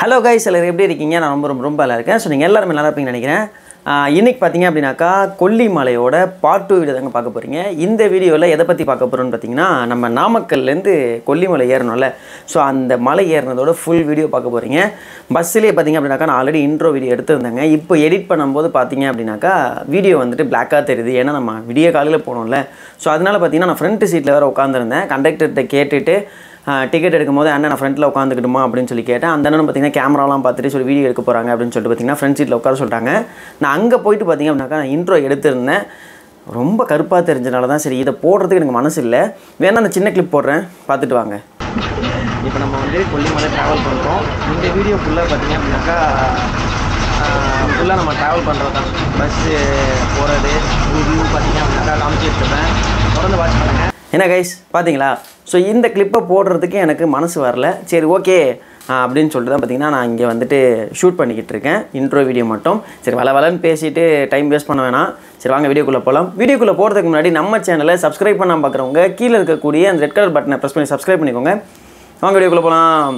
Hello guys எல்லாரும் எப்படி இருக்கீங்க நான் ரொம்ப ரொம்ப ரொம்ப நல்லா இருக்கேன் ஸோ நீங்கள் எல்லாருமே நல்லா இருப்பீங்கன்னு நினைக்கிறேன் ஆஹ் இன்னைக்கு பார்த்தீங்க அப்படின்னாக்கா கொல்லிமலையோட பார்ட் டூ வீடியோ தாங்க பார்க்க போகிறீங்க இந்த வீடியோவில் எதை பற்றி பார்க்க போகிறோம்னு பார்த்தீங்கன்னா நம்ம நாமக்கல்லேருந்து கொல்லிமலை ஏறணும்ல ஸோ அந்த மலை ஏறினதோட ஃபுல் வீடியோ பார்க்க போகிறீங்க பஸ்ஸிலே பார்த்தீங்க அப்படின்னாக்கா நான் ஆல்ரெடி இன்ட்ரோ வீடியோ எடுத்திருந்தேங்க இப்போ எடிட் பண்ணும்போது பார்த்தீங்க அப்படின்னாக்கா வீடியோ வந்துட்டு பிளாக்காக தெரியுது ஏன்னா நம்ம விடிய காலையில் போனோம்ல ஸோ அதனால் பார்த்தீங்கன்னா நான் ஃப்ரண்ட் சீட்டில் வேறு உட்காந்துருந்தேன் கண்டக்டர்கிட்ட கேட்டுட்டு டிக்கெட் எடுக்கும்போது அண்ணன் நான் ஃப்ரண்ட்டில் உட்காந்துக்கிட்டுமா அப்படின்னு சொல்லி கேட்டேன் அந்த அண்ணன் பார்த்தீங்கன்னா கேமராலாம் பார்த்துட்டு சொல்லி வீடியோ எடுக்க போகிறாங்க அப்படின்னு சொல்லிட்டு பார்த்தீங்கன்னா ஃப்ரண்ட் சீட்டில் உட்கார சொல்லிட்டாங்க நான் அங்கே போயிட்டு பார்த்தீங்க அப்படின்னாக்கா நான் இன்ட்ரோ எடுத்திருந்தேன் ரொம்ப கருப்பாக தெரிஞ்சனால தான் சரி இதை போடுறதுக்கு எனக்கு மனசு இல்லை வேணா அந்த சின்ன கிளிப் போடுறேன் பார்த்துட்டு வாங்க இப்போ நம்ம வந்து கொல்லிமலை ட்ராவல் பண்ணுறோம் இந்த வீடியோ ஃபுல்லாக பார்த்தீங்க அப்படின்னாக்கா ஃபுல்லாக நம்ம ட்ராவல் பண்ணுறது தான் பஸ்ஸு போகிறது வியூ பார்த்தீங்க அப்படின்னாக்கா காமிச்சிட்டு இருப்பேன் தொடர்ந்து வாட்ச் பண்ணுங்கள் என்ன கைஸ் பார்த்தீங்களா ஸோ இந்த கிளிப்பை போடுறதுக்கு எனக்கு மனசு வரல சரி ஓகே அப்படின்னு சொல்லிட்டு தான் பார்த்தீங்கன்னா நான் இங்கே வந்துட்டு ஷூட் பண்ணிக்கிட்டு இருக்கேன் இன்ட்ரோ வீடியோ மட்டும் சரி வள வளன்னு பேசிட்டு டைம் வேஸ்ட் பண்ண வேணாம் சரி வாங்க வீடியோக்குள்ளே போகலாம் வீடியோக்குள்ளே போகிறதுக்கு முன்னாடி நம்ம சேனலை சப்ஸ்கிரைப் பண்ணாமல் பார்க்குறவங்க கீழே இருக்கக்கூடிய அந்த ரெட் கலர் பட்டனை ப்ரெஸ் பண்ணி சப்ஸ்கிரைப் பண்ணிக்கோங்க வாங்க வீடியோக்குள்ளே போகலாம்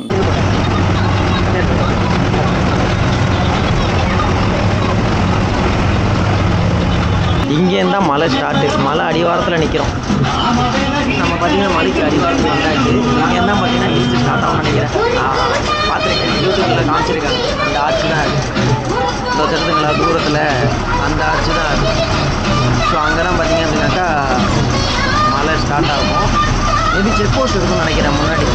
இங்கேருந்து தான் மலை ஸ்டார்ட்டு மலை அடிவாரத்தில் நிற்கிறோம் நம்ம பார்த்தீங்கன்னா மலைக்கு அடிவாரத்தில் வந்தாச்சு இங்கேருந்து தான் பார்த்தீங்கன்னா ஹில்ஸ் ஸ்டார்ட் ஆகும் நினைக்கிறேன் பார்த்துருக்கேன் யூடியூப்பில் காமிச்சிருக்காங்க அந்த ஆட்சி தான் அது இந்த தெரிஞ்சுங்களா தூரத்தில் அந்த ஆட்சி தான் அது ஸோ அங்கெல்லாம் பார்த்தீங்க அப்படின்னாக்கா மலை ஸ்டார்ட் ஆகும் மேபி செக் போஸ்ட் இருக்கும்னு நினைக்கிறேன் முன்னாடி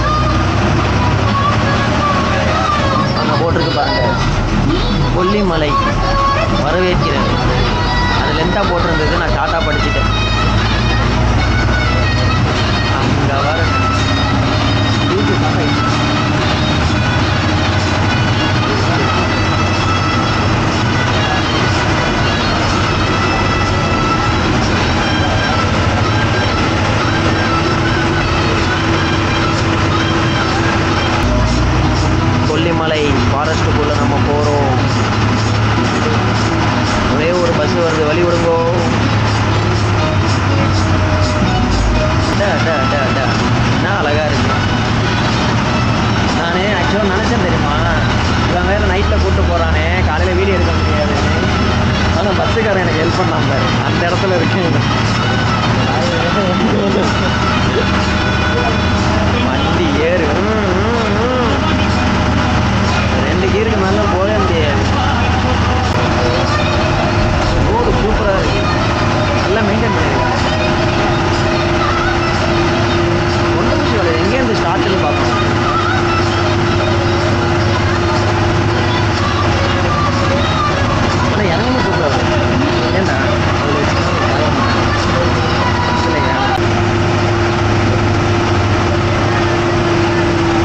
அங்கே போட்டிருக்கு பாருங்க கொல்லிமலை வரவேற்கிறது அது லென்த்தாக போட்டிருந்தது நான் ஷார்ட்டாக படிச்சுட்டேன் அங்கே வர யூடியூப் கொல்லிமலை ஃபாரஸ்ட்டுக்குள்ளே நம்ம போகிறோம் ஒரே ஒரு பஸ் வருது வழி விடுங்கோ டா, டா, டா, டா. என்ன அழகா இருக்கு நானே ஆக்சுவலாக நினச்சேன் தெரியுமா இவன் வேறு நைட்டில் கூப்பிட்டு போகிறானே காலையில் வீடியோ எடுக்க முடியாதுன்னு ஆனால் பஸ்ஸுக்காரன் எனக்கு ஹெல்ப் பண்ணாம பாரு. அந்த இடத்துல இருக்கேன் வண்டி ஏறு ம், ம், ம். ரெண்டு கீருக்கு மேலே போகவே முடியாது ரோடு சூப்பராக இருக்கு நல்லா மெயின்டைன் பண்ணியிருக்காங்க ஒன்றும் விஷயம் இல்லை எங்கேருந்து ஸ்டார்ட்னு பார்ப்போம் ஆனால் இறங்கணும் சூப்பராக இருக்கும் ஏன்னா அதில் இல்லையா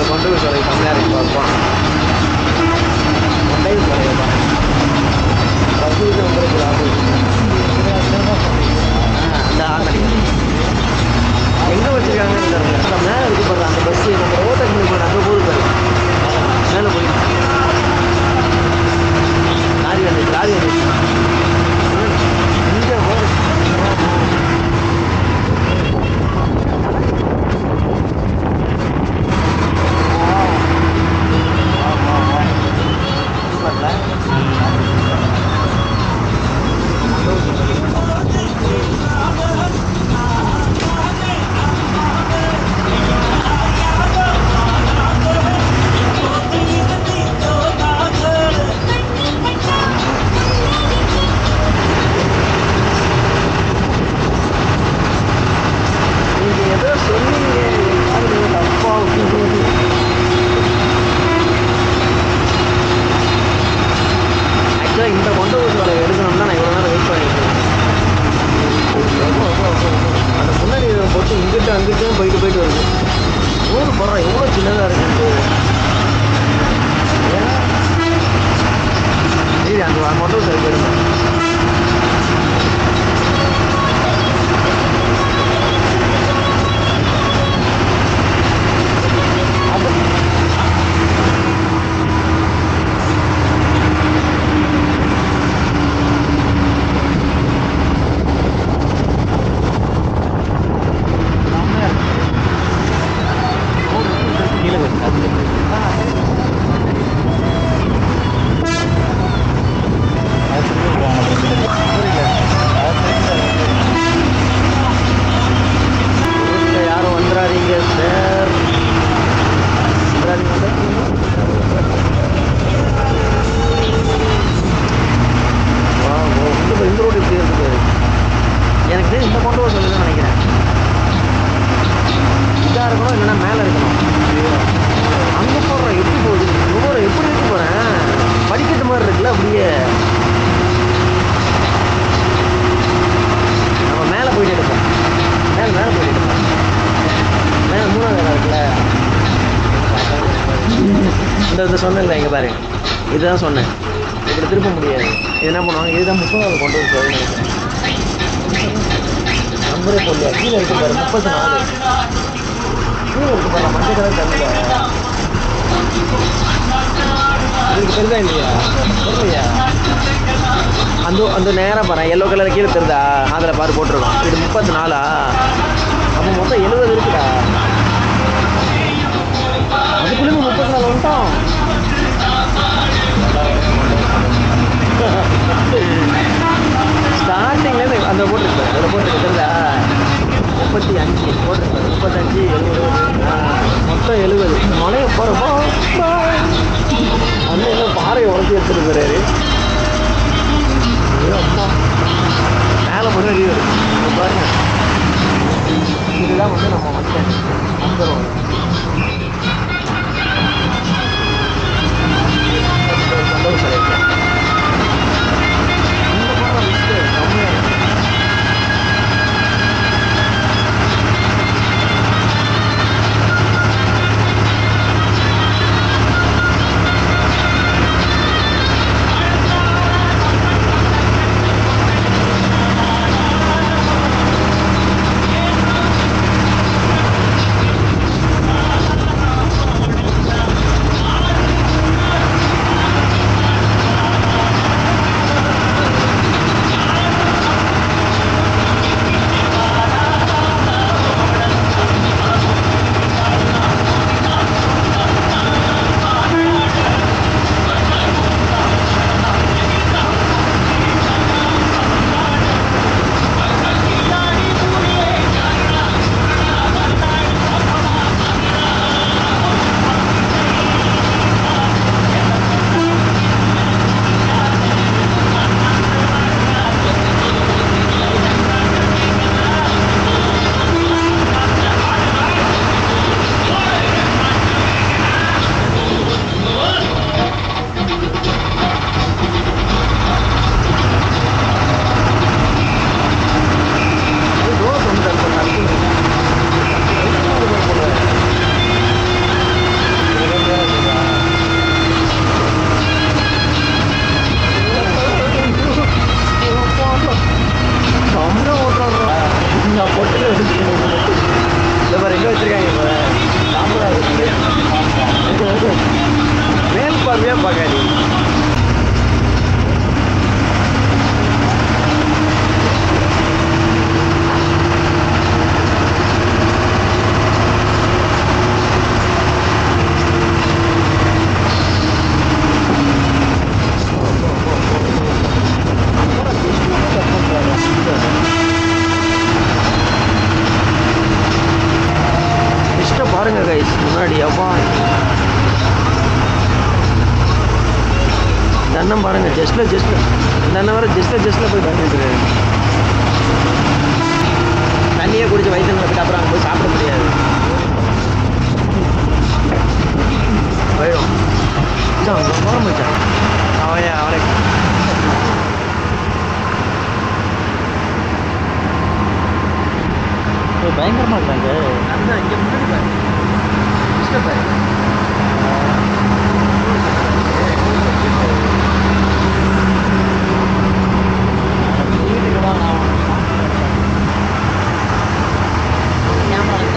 இந்த கொண்டு போய் சொல்ல கம்மியாக இருக்கு பார்ப்போம் கொண்டை சொல்ல பஸ் இது உங்களுக்கு அந்த ஆட்டடி எங்கே வச்சிருக்காங்கன்னு தெரியல அந்த மேலே இருக்கு பாருங்க அந்த பஸ் நம்ம ஓட்டக்கு போய் அங்கே போகுது பாருங்க மேலே போய் லாரி வந்துச்சு லாரி வந்துச்சு இங்கே போகுது நீங்க ஏதோ சொன்னீங்க அது தப்பா ஆக்சுவலாக இந்த கொண்ட ஊசியோட எடுக்கணும் தான் நான் இவ்வளோ நேரம் வெயிட் பண்ணிட்டு இருக்கேன். அந்த முன்னாடி இதை போட்டு இங்கிட்ட அங்கிட்ட போயிட்டு போயிட்டு வருது ஊர் போடுறோம் எவ்வளோ சின்னதாக இருக்கு சரி அந்த கொண்ட ஊசி போயிடுங்க கீழே யாரும் வந்துடாதீங்க சார் வந்துடாதீங்க வா, ஓ, இந்த இந்த ரோடு இப்படி இருக்குது எனக்கு தெரிஞ்சு இந்த கொண்டு வர சொல்லி நினைக்கிறேன் இதாக இருக்கணும் இல்லைன்னா மேலே இருக்கணும் அங்கே போடுறேன் எப்படி போகுது இவ்வளோ எப்படி இருக்க போகிறேன் படிக்கட்டு மாதிரி இருக்குல்ல அப்படியே நம்ம மேலே போயிட்டு எடுப்போம் மேலே மேலே போயிட்டு எடுப்போம் மேலே மூணாவது இடம் இருக்குல்ல இந்த இந்த சொன்னேன்ல இங்கே பாருங்க இதுதான் சொன்னேன் இப்படி திருப்ப முடியாது இது என்ன பண்ணுவாங்க இதுதான் முப்பதாவது கொண்டு வந்து நினைக்கிறேன் நம்பரே போடலையா கீழே இருக்கு பாரு முப்பத்தி நாலு கீழே இருக்கு பாரு மஞ்சள் கலர் தண்ணியில் இதுக்கு தெரியுதா இல்லையா தெரியலையா அந்த அந்த நேராக பாரு எல்லோ கலர் கீழே தெரியுதா அதில் பாரு போட்டிருக்கோம் இது முப்பத்தி நாலா அப்போ மொத்தம் எழுபது இருக்குடா அதுக்குள்ளே முப்பத்தி நாலு வந்துட்டோம் ஸ்டார்டிங்லேருந்து அந்த போட்டிருக்கு அதில் போட்டிருக்கு தெரியுதா முப்பத்தி அஞ்சு போட்டிருப்பாரு முப்பத்தஞ்சு எழுபது மொத்தம் எழுபது மலையை போகிறப்போ அண்ணன் என்ன பாறையை உடச்சி எடுத்துட்டு போறாரு ஐயோ அப்பா மேலே மட்டும் அறிவு பாருங்க இதுதான் வந்து நம்ம வந்தேன் வந்துடும் சந்தோஷம் இருக்கு இந்த படம் விட்டு கம்மியாக இருக்கு பார்க்காது இஷ்டம் பாருங்க கைஸ் முன்னாடி அப்பா இந்த அண்ணன் பாருங்க ஜஸ்ட்ல ஜஸ்ட்ல இந்த அண்ணன் வேற ஜஸ்ட்ல ஜஸ்ட்ல போய் பண்ணிட்டு இருக்காரு தண்ணியே குடிச்சு வயிற்று நிலத்துக்கு அப்புறம் அங்கே போய் சாப்பிட முடியாது போயிடும் மச்சான் போகிற மச்சான் அவன் அவனை பயங்கரமா இருக்காங்க அண்ணா இங்கே முன்னாடி பாரு ஜஸ்ட்ல பாரு வீட்டுக்கு தான் நான் கேமரா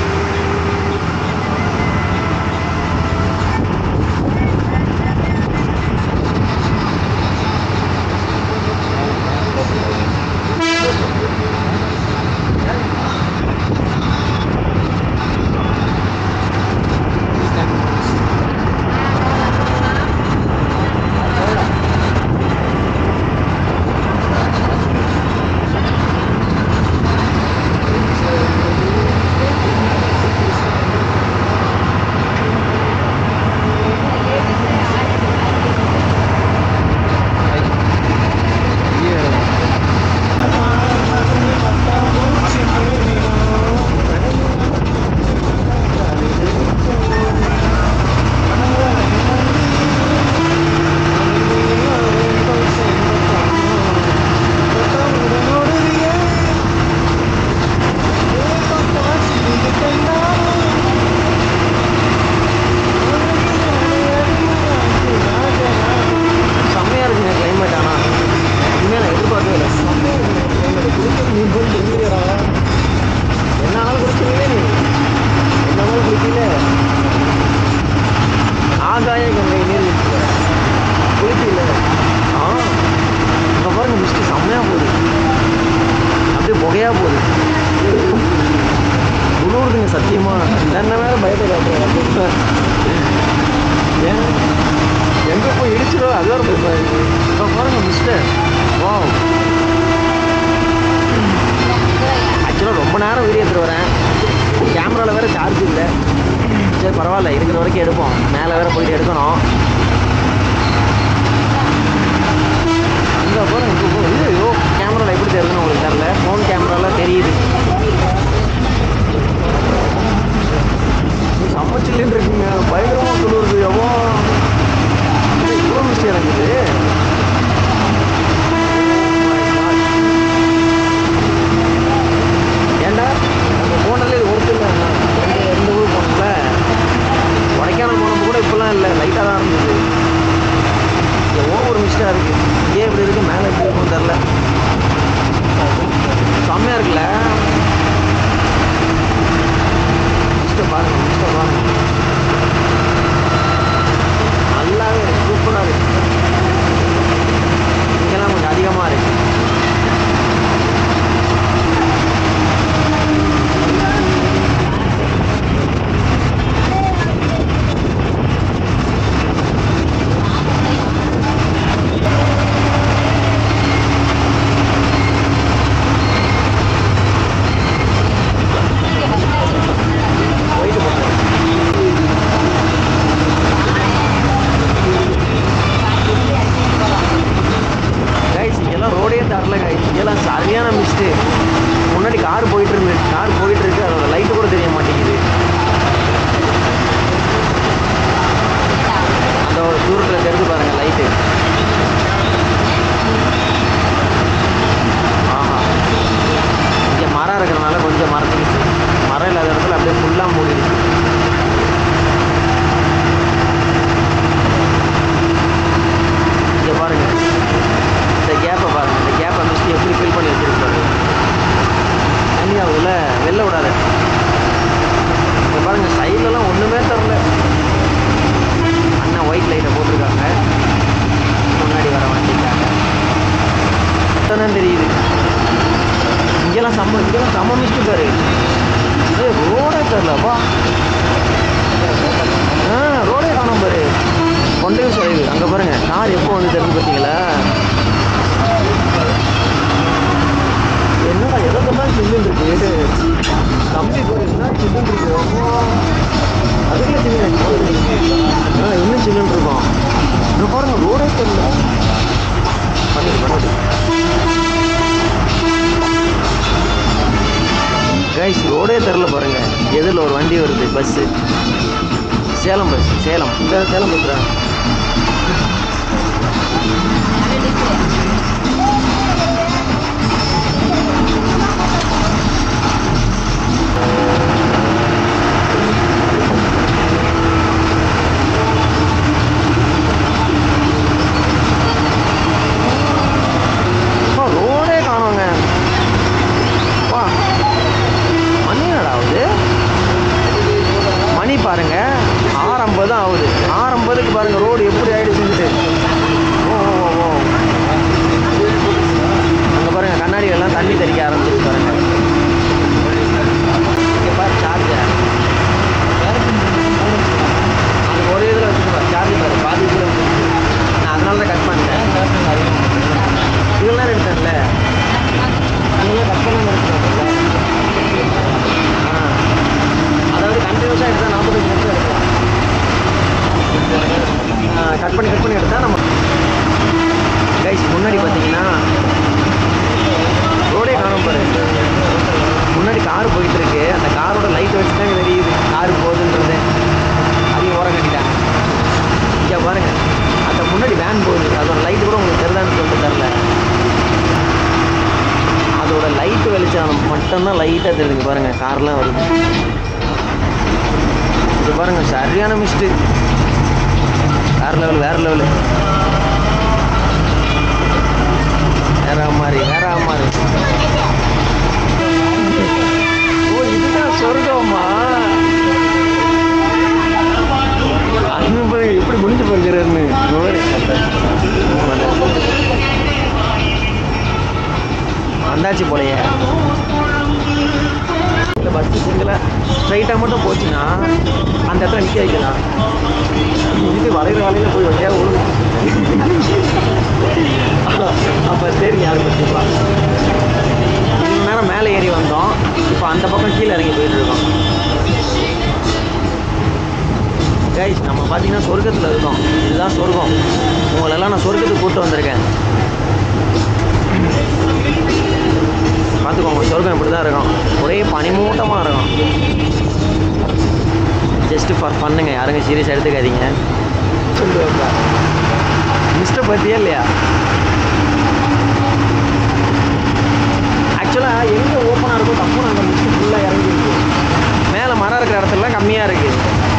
செம்மையாக இருக்குங்க கிளைமேட் ஆனால் உண்மையாக நான் எதிர்பார்க்கவே இல்லை செம்மையாக இருக்குங்க climate. குளிக்க நீ போய் தெரிஞ்சுக்கிறா என்ன ஆனாலும் குடிச்சிருக்கீங்களே நீ என்ன ஆனாலும் குடிக்கல ஆகாய கங்கை நீர் வீழ்ச்சி குளிக்கல ஆ இப்போ பாருங்க மிஸ்ட்டு செம்மையாக போகுது அப்படியே புகையாக போகுது குளிருதுங்க சத்தியமாக என்ன வேற பயத்தை காட்டுறேன் ஏன் எங்கே போய் இடிச்சிடும் அது வேற போய் இப்போ பாருங்க மிஸ்டர் வா ஆக்சுவலாக ரொம்ப நேரம் வீடியோ எடுத்துட்டு வரேன் கேமராவில் வேறு சார்ஜ் இல்லை சரி பரவாயில்ல இருக்கிற வரைக்கும் எடுப்போம் மேலே வேற போயிட்டு எடுக்கணும் அங்கே பாருங்க இப்போ போ- ஐயோ கேமராவில் எப்படி தெரியுதுன்னு உங்களுக்கு தெரில ஃபோன் கேமராவில் தெரியுது சமைச்சில்லுன்னு இருக்குங்க பயங்கரமாக குளிருது எவ்வளோ இவ்வளோ மிஸ்டேக் எனக்கு இது ஏன்டா நம்ம போனதுல இது ஒருத்தர் இல்லை ரெண்டு ரெண்டு ஊர் போனோம்ல கொடைக்கானல் போனப்போ கூட இப்போலாம் இல்லை லைட்டாக தான் இருந்தது எவ்வளோ ஒரு மிஸ்டாக இருக்குது ஏன் இப்படி இருக்குது மேலே எப்படி இருக்கும்னு தெரில செம்மையாக இருக்குல்ல மிஸ்டர் பாருங்க மிஸ்டர் பாருங்க நல்லாவே இருக்கு சூப்பராக இருக்கு இங்கெல்லாம் கொஞ்சம் அதிகமாக இருக்கு போயிட்டு போகிறேன் கார் எப்போ வந்து தெரிஞ்சு பார்த்தீங்களா என்னடா எதெல்லாம் சில்லுன்னு இருக்கு கம்பி போயிருந்தா சில்லுன்னு இருக்கு அதுக்குள்ள சில்லுன்னு ஆ இன்னும் சில்லுன்னு இருக்கும் இங்க பாருங்க ரோடே தெரியல பண்ணுது பண்ணுது கைஸ் ரோடே தெரில பாருங்க எதிரில் ஒரு வண்டி வருது பஸ்ஸு சேலம் பஸ் சேலம் இந்த சேலம் பஸ்ரா அப்பா, ரோடே காணோங்க வா மணி என்னடா ஆகுது மணி பாருங்க ஆறு ஐம்பது ஆகுது ஆறு ஐம்பதுக்கு பாருங்க ரோடு எப்படி ஆயிடுச்சுன்ட்டு ஓ ஓ ஓ ஓ அங்கே பாருங்க கண்ணாடி எல்லாம் தண்ணி தெளிக்க ஆரம்பிச்சிருச்சு பாருங்க இங்கே பாரு சார்ஜர் அது ஒரு இதில் வச்சுருப்பா சார்ஜ் பாரு பாதி இதில் வந்துருச்சு நான் அதனால தான் கட் பண்ணிட்டேன் இதெல்லாம் எடுத்தேன்ல இதெல்லாம் கட் பண்ணாமல் எடுத்துட்டேன்ல ஆ அதாவது கண்டினியூஸாக எடுத்தால் நாற்பத்தஞ்சு நிமிஷம் எடுக்கலாம் கட் பண்ணி கட் பண்ணி எடுத்தால் நம்ம கைஸ் முன்னாடி பார்த்தீங்கன்னா ரோடே காணும் பாரு முன்னாடி கார் போயிட்டு இருக்கு அந்த காரோட லைட் வச்சு தான் தெரியுது கார் போகுதுன்றது அதையும் ஓரம் கட்டிட்டாங்க இங்கே பாருங்க அந்த முன்னாடி வேன் போகுது அதோட லைட் கூட உங்களுக்கு தெரிதான்னு சொல்லிட்டு தெரில அதோட லைட் வெளிச்சம் மட்டும்தான் லைட்டாக தெரியுதுங்க பாருங்க கார்லாம் வருது இது பாருங்க சரியான மிஸ்டு வேற லெவல் வேற லெவல் வேற மாதிரி வேற மாதிரி ஓ இதுதான் சொர்க்கமா அண்ணன் பாருங்க எப்படி முடிஞ்சு போயிருக்கிறேன்னு வந்தாச்சு போலையே இந்த பஸ்ஸு சிங்கில் ஸ்ட்ரைட்டாக மட்டும் போச்சுன்னா அந்த இடத்துல நிற்க வைக்கலாம் இது வளைகிற வலையில் போய் வழியாக விழுது அப்போ சரி யார் பற்றிக்கலாம் இவ்வளோ நேரம் மேலே ஏறி வந்தோம் இப்போ அந்த பக்கம் கீழே இறங்கி போயிட்டு இருக்கோம் கைஸ் நம்ம பார்த்தீங்கன்னா சொர்க்கத்தில் இருக்கோம் இதுதான் சொர்க்கம் உங்களெல்லாம் நான் சொர்க்கத்துக்கு கூப்பிட்டு வந்திருக்கேன் பார்த்துக்கோங்க சொர்க்கம் இப்படி தான் இருக்கும் ஒரே பனிமூட்டமாக இருக்கும் ஜஸ்ட்டு ஃபார் பண்ணுங்க யாருங்க சீரியஸ் எடுத்துக்காதீங்க சொல்லுவாங்க மிஸ்டர் பற்றியா இல்லையா ஆக்சுவலாக எங்கே ஓப்பனாக இருக்கோ தப்பு நாங்கள் மிஸ்ட் ஃபுல்லாக இறங்கிருக்கு மேலே மரம் இருக்கிற இடத்துலலாம் கம்மியாக இருக்குது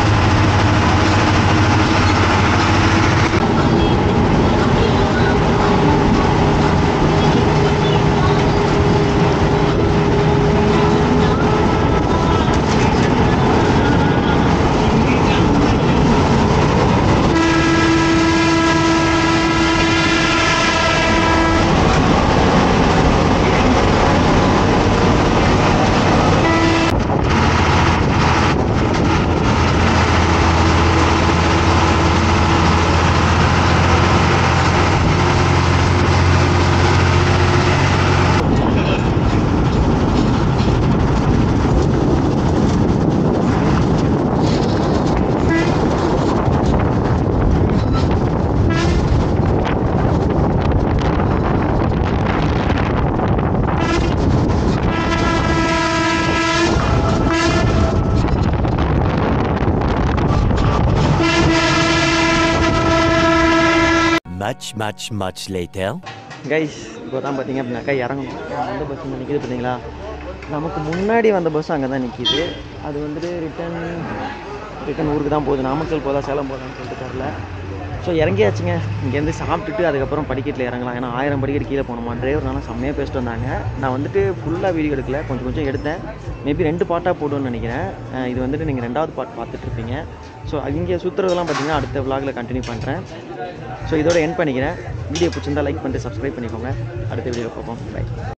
Much, much, much later. Guys இப்போ தான் பார்த்தீங்க அப்படின்னாக்கா இறங்கணும் அந்த பஸ் இங்கே நிற்கிது பார்த்தீங்களா நமக்கு முன்னாடி வந்த பஸ் அங்கே தான் நிற்கிது அது வந்துட்டு ரிட்டன் ரிட்டன் ஊருக்கு தான் போகுது நாமக்கல் போதா சேலம் போதான்னு சொல்லிட்டு தெரில ஸோ இறங்கியாச்சுங்க இங்கேருந்து சாப்பிட்டுட்டு அதுக்கப்புறம் படிக்கட்டில் இறங்கலாம் ஏன்னா ஆயிரம் படிக்கட்டு கீழே போகணுமா டிரைவர்னால செம்மையாக பேசிட்டு வந்தாங்க நான் வந்துட்டு ஃபுல்லாக வீடியோ எடுக்கல கொஞ்சம் கொஞ்சம் எடுத்தேன் மேபி ரெண்டு பார்ட்டாக போடுவேன்னு நினைக்கிறேன் அஹ் இது வந்துட்டு நீங்கள் ரெண்டாவது பார்ட் பார்த்துட்டு இருப்பீங்க ஸோ இங்கே சுற்றுறதெல்லாம் பார்த்தீங்கன்னா அடுத்த vlogல கண்டினியூ பண்ணுறேன் ஸோ இதோட என் பண்ணிக்கிறேன் வீடியோ பிடிச்சிருந்தா லைக் பண்ணிட்டு சப்ஸ்கிரைப் பண்ணிக்கோங்க அடுத்த வீடியோ பார்ப்போம் பை